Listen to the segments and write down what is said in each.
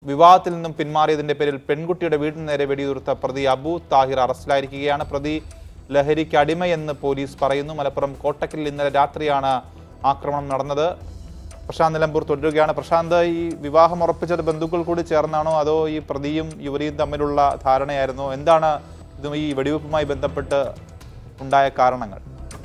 വിവാഹത്തിൽ നിന്നും പിന്മാറിയതിന്റെ പേരിൽ പെൺകുട്ടിയുടെ വീടിന് നേരെ വെടിയുതിർത്ത പ്രതി അബു താഹിർ അറസ്റ്റിലായിരിക്കുകയാണ് പ്രതി ലഹരിക്ക് അടിമയെന്ന് പോലീസ് പറയുന്നു മലപ്പുറം കോട്ടക്കലിൽ ഇന്നലെ രാത്രിയാണ് ആക്രമണം നടന്നത് പ്രശാന്ത് നിലമ്പൂർ തുടരുകയാണ് പ്രശാന്ത് ഈ വിവാഹം ഉറപ്പിച്ചത് ബന്ധുക്കൾ കൂടി ചേർന്നാണോ അതോ ഈ പ്രതിയും യുവതിയും തമ്മിലുള്ള ധാരണയായിരുന്നോ എന്താണ് ഇതും ഈ വെടിവെപ്പുമായി ബന്ധപ്പെട്ട് ഉണ്ടായ കാരണങ്ങൾ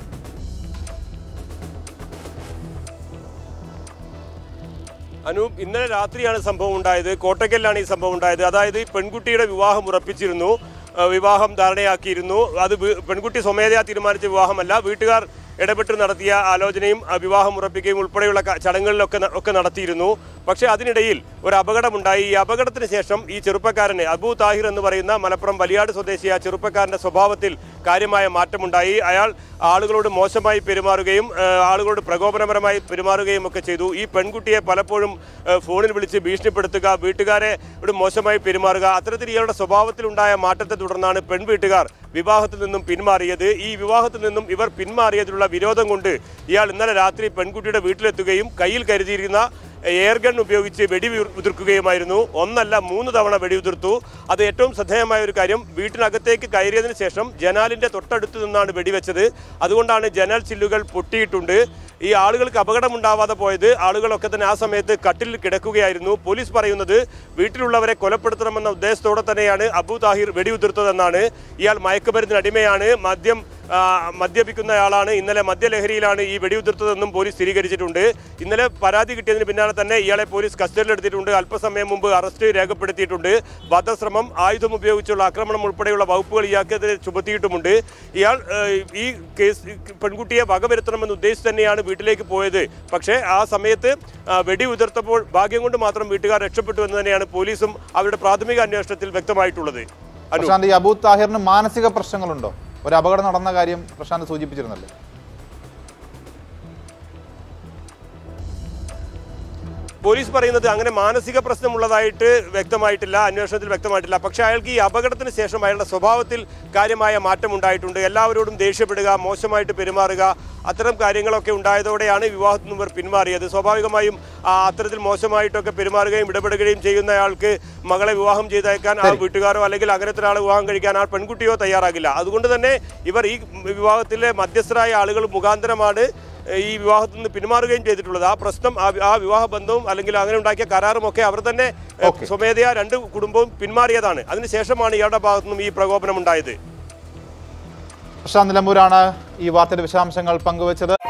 അനൂപ് ഇന്നലെ രാത്രിയാണ് സംഭവം ഉണ്ടായത് കോട്ടക്കലിലാണ് ഈ സംഭവം ഉണ്ടായത് അതായത് ഈ പെൺകുട്ടിയുടെ വിവാഹം ഉറപ്പിച്ചിരുന്നു ആ, വിവാഹം ധാരണയാക്കിയിരുന്നു അത് വീ- പെൺകുട്ടി സ്വമേധയാ തീരുമാനിച്ച വിവാഹമല്ല വീട്ടുകാർ ഇടപെട്ട് നടത്തിയ ആലോചനയും ആ, വിവാഹം ഉറപ്പിക്കുകയും ഉൾപ്പെടെയുള്ള ക- ചടങ്ങുകളിലൊക്കെ ന- ഒക്കെ നടത്തിയിരുന്നു പക്ഷേ അതിനിടയിൽ ഒരു അപകടമുണ്ടായി ഈ അപകടത്തിന് ശേഷം ഈ ചെറുപ്പക്കാരന് അബു താഹിർ എന്ന് പറയുന്ന മലപ്പുറം വലിയാട് സ്വദേശിയ ചെറുപ്പക്കാരന്റെ സ്വഭാവത്തിൽ കാര്യമായ മാറ്റമുണ്ടായി അയാൾ ആളുകളോട് മോശമായി പെരുമാറുകയും ആ, ആളുകളോട് പ്രകോപനപരമായി പെരുമാറുകയും ഒക്കെ ചെയ്തു ഈ പെൺകുട്ടിയെ പലപ്പോഴും ആ, ഫോണിൽ വിളിച്ച് ഭീഷണിപ്പെടുത്തുക വീട്ടുകാരെ ഇവിടെ മോശമായി പെരുമാറുക അത്തരത്തിൽ ഇയാളുടെ സ്വഭാവത്തിലുണ്ടായ മാറ്റത്തെ തുടർന്നാണ് പെൺവീട്ടുകാർ വിവാഹത്തിൽ നിന്നും പിന്മാറിയത് ഈ വിവാഹത്തിൽ നിന്നും ഇവർ പിന്മാറിയതിലുള്ള വിരോധം കൊണ്ട് ഇയാൾ ഇന്നലെ രാത്രി പെൺകുട്ടിയുടെ വീട്ടിലെത്തുകയും കയ്യിൽ കരുതിയിരുന്ന എയർ ഗൺ ഉപയോഗിച്ച് വെടി ഉതിർ- ഉതിർക്കുകയുമായിരുന്നു ഒന്നല്ല മൂന്ന് തവണ വെടിയുതിർത്തു അത് ഏറ്റവും ശ്രദ്ധേയമായ ഒരു കാര്യം വീട്ടിനകത്തേക്ക് കയറിയതിനു ശേഷം ജനാലിന്റെ തൊട്ടടുത്ത് നിന്നാണ് വെടിവെച്ചത് അതുകൊണ്ടാണ് ജനൽ ചില്ലുകൾ പൊട്ടിയിട്ടുണ്ട് ഈ ആളുകൾക്ക് അപകടമുണ്ടാവാതെ പോയത് ആളുകളൊക്കെ തന്നെ ആ സമയത്ത് കട്ടിൽ കിടക്കുകയായിരുന്നു പോലീസ് പറയുന്നത് വീട്ടിലുള്ളവരെ കൊലപ്പെടുത്തണമെന്ന ഉദ്ദേശത്തോടെ തന്നെയാണ് അബു താഹിർ വെടിയുതിർത്തതെന്നാണ് ഇയാൾ മയക്കുമരുന്നിന് അടിമയാണ് മദ്യം ആ, മദ്യപിക്കുന്നയാളാണ് ഇന്നലെ മദ്യലഹരിയിലാണ് ഈ വെടിയുതിർത്തതെന്നും പോലീസ് സ്ഥിരീകരിച്ചിട്ടുണ്ട് ഇന്നലെ പരാതി കിട്ടിയതിന് പിന്നാലെ തന്നെ ഇയാളെ പോലീസ് കസ്റ്റഡിയിലെടുത്തിട്ടുണ്ട് അല്പസമയം മുമ്പ് അറസ്റ്റ് രേഖപ്പെടുത്തിയിട്ടുണ്ട് വധശ്രമം ആയുധം ഉപയോഗിച്ചുള്ള ആക്രമണം ഉൾപ്പെടെയുള്ള വകുപ്പുകൾ ഇയാൾക്കെതിരെ ചുമത്തിയിട്ടുമുണ്ട് ഇയാൾ ഏഹ്, ഈ കേസ് ഈ പെൺകുട്ടിയെ വകവരുത്തണമെന്ന് ഉദ്ദേശിച്ച് തന്നെയാണ് വീട്ടിലേക്ക് പോയത് പക്ഷേ ആ സമയത്ത് ആ, വെടി ഉതിർത്തപ്പോൾ ഭാഗ്യം കൊണ്ട് മാത്രം വീട്ടുകാർ രക്ഷപ്പെട്ടു എന്ന് തന്നെയാണ് പോലീസും അവരുടെ പ്രാഥമിക അന്വേഷണത്തിൽ വ്യക്തമായിട്ടുള്ളത് അനു പ്രശാന്ത് ഈ അബു താഹിറിന് മാനസിക പ്രശ്നങ്ങളുണ്ടോ ഒരു അപകടം നടന്ന കാര്യം പ്രശാന്ത് സൂചിപ്പിച്ചിരുന്നല്ലോ പോലീസ് പറയുന്നത് അങ്ങനെ മാനസിക പ്രശ്നമുള്ളതായിട്ട് വ്യക്തമായിട്ടില്ല അന്വേഷണത്തിൽ വ്യക്തമായിട്ടില്ല പക്ഷേ അയാൾക്ക് ഈ അപകടത്തിന് ശേഷം അയാളുടെ സ്വഭാവത്തിൽ കാര്യമായ മാറ്റം ഉണ്ടായിട്ടുണ്ട് എല്ലാവരോടും ദേഷ്യപ്പെടുക മോശമായിട്ട് പെരുമാറുക അത്തരം കാര്യങ്ങളൊക്കെ ഉണ്ടായതോടെയാണ് വിവാഹത്തിൽ നിന്ന് ഇവർ പിന്മാറിയത് സ്വാഭാവികമായും ആ, അത്തരത്തിൽ മോശമായിട്ടൊക്കെ പെരുമാറുകയും ഇടപെടുകയും ചെയ്യുന്ന അയാൾക്ക് മകളെ വിവാഹം ചെയ്തയക്കാൻ ആ വീട്ടുകാരോ അല്ലെങ്കിൽ അങ്ങനത്തെ ഒരാളെ വിവാഹം കഴിക്കാൻ ആ പെൺകുട്ടിയോ തയ്യാറാകില്ല അതുകൊണ്ട് തന്നെ ഇവർ ഈ വിവാഹത്തിലെ മധ്യസ്ഥരായ ആളുകൾ മുഖാന്തരമാണ് ഈ വിവാഹത്തിൽ നിന്ന് പിന്മാറുകയും ചെയ്തിട്ടുള്ളത് ആ പ്രശ്നം ആ വി- ആ വിവാഹ ബന്ധവും അല്ലെങ്കിൽ അങ്ങനെ ഉണ്ടാക്കിയ കരാറും ഒക്കെ അവർ തന്നെ ഏഹ്, Okay. സ്വമേധയാ രണ്ട് കുടുംബവും പിന്മാറിയതാണ് അതിനുശേഷമാണ് ഇയാളുടെ ഭാഗത്തു നിന്നും ഈ പ്രകോപനം ഉണ്ടായത് പ്രശാന്ത് നിലമ്പൂരാണ് ഈ വാർത്തയുടെ വിശദാംശങ്ങൾ പങ്കുവച്ചത്